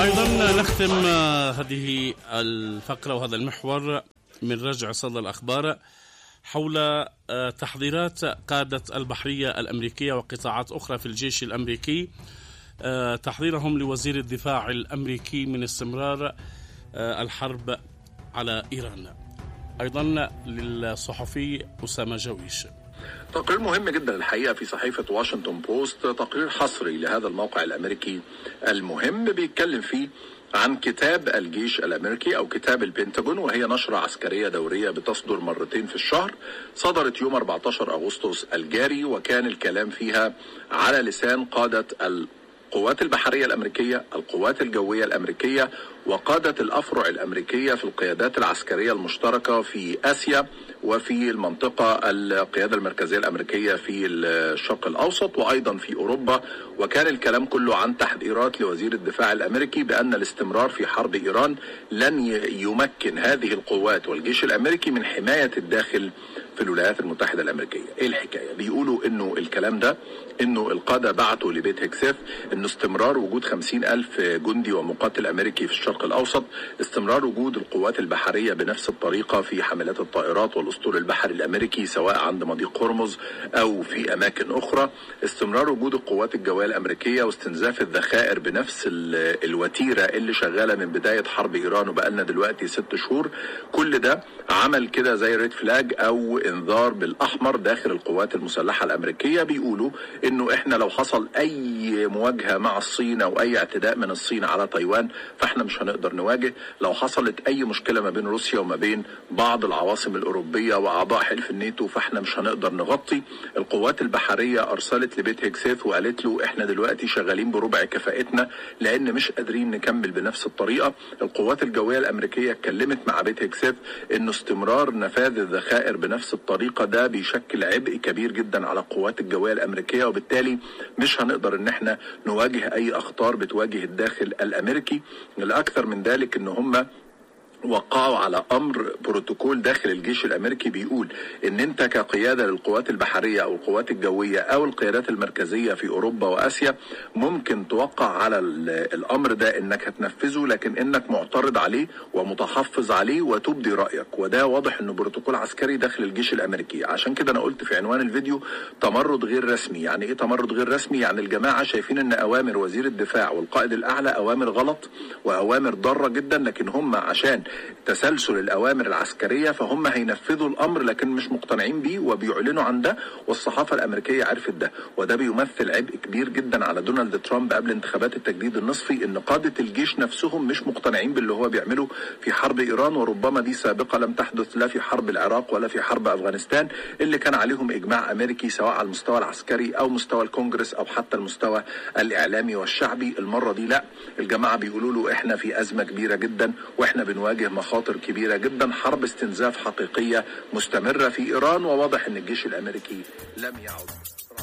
ايضا نختم هذه الفقره وهذا المحور من رجع صدى الاخبار حول تحضيرات قاده البحريه الامريكيه وقطاعات اخرى في الجيش الامريكي تحضيرهم لوزير الدفاع الامريكي من استمرار الحرب على ايران. ايضا للصحفي اسامه جويش. تقرير مهم جدا الحقيقه في صحيفه واشنطن بوست تقرير حصري لهذا الموقع الامريكي المهم بيتكلم فيه عن كتاب الجيش الامريكي او كتاب البنتاجون وهي نشره عسكريه دوريه بتصدر مرتين في الشهر صدرت يوم 14 اغسطس الجاري وكان الكلام فيها على لسان قاده القوات البحريه الامريكيه، القوات الجويه الامريكيه وقاده الافرع الامريكيه في القيادات العسكريه المشتركه في اسيا وفي المنطقة القيادة المركزية الأمريكية في الشرق الأوسط وأيضا في أوروبا وكان الكلام كله عن تحذيرات لوزير الدفاع الأمريكي بأن الاستمرار في حرب إيران لن يمكن هذه القوات والجيش الأمريكي من حماية الداخل في الولايات المتحدة الأمريكية إيه الحكاية بيقولوا إنه الكلام ده إنه القادة بعتوا لبيت هكسيف إنه استمرار وجود خمسين ألف جندي ومقاتل أمريكي في الشرق الأوسط استمرار وجود القوات البحرية بنفس الطريقة في حملات الطائرات والأسطول البحري الأمريكي سواء عند مضيق هرمز أو في أماكن أخرى استمرار وجود القوات الجوية الأمريكية واستنزاف الذخائر بنفس الوتيرة اللي شغالة من بداية حرب إيران وبقالنا دلوقتي ست شهور كل ده عمل كده زي ريد فلاج أو انذار بالاحمر داخل القوات المسلحه الامريكيه بيقولوا انه احنا لو حصل اي مواجهه مع الصين او اي اعتداء من الصين على تايوان فاحنا مش هنقدر نواجه لو حصلت اي مشكله ما بين روسيا وما بين بعض العواصم الاوروبيه واعضاء حلف الناتو فاحنا مش هنقدر نغطي القوات البحريه ارسلت لبيت هيكسيف وقالت له احنا دلوقتي شغالين بربع كفاءتنا لان مش قادرين نكمل بنفس الطريقه القوات الجويه الامريكيه اتكلمت مع بيت هيكسيف انه استمرار نفاذ الذخائر بنفس الطريقة ده بيشكل عبء كبير جدا على القوات الجوية الأمريكية وبالتالي مش هنقدر إن احنا نواجه أي أخطار بتواجه الداخل الأمريكي الأكثر من ذلك إن هم وقعوا على امر بروتوكول داخل الجيش الامريكي بيقول ان انت كقياده للقوات البحريه او القوات الجويه او القيادات المركزيه في اوروبا واسيا ممكن توقع على الامر ده انك هتنفذه لكن انك معترض عليه ومتحفظ عليه وتبدي رايك وده واضح انه بروتوكول عسكري داخل الجيش الامريكي عشان كده انا قلت في عنوان الفيديو تمرد غير رسمي يعني ايه تمرد غير رسمي يعني الجماعه شايفين ان اوامر وزير الدفاع والقائد الاعلى اوامر غلط واوامر ضاره جدا لكن هم عشان تسلسل الاوامر العسكريه فهم هينفذوا الامر لكن مش مقتنعين بيه وبيعلنوا عن ده والصحافه الامريكيه عرفت ده وده بيمثل عبء كبير جدا على دونالد ترامب قبل انتخابات التجديد النصفي ان قاده الجيش نفسهم مش مقتنعين باللي هو بيعمله في حرب ايران وربما دي سابقه لم تحدث لا في حرب العراق ولا في حرب افغانستان اللي كان عليهم اجماع امريكي سواء على المستوى العسكري او مستوى الكونجرس او حتى المستوى الاعلامي والشعبي المره دي لا الجماعه بيقولوا له احنا في ازمه كبيره جدا واحنا بنواجه مخاطر كبيرة جدا حرب استنزاف حقيقية مستمرة في إيران وواضح أن الجيش الأمريكي لم يعد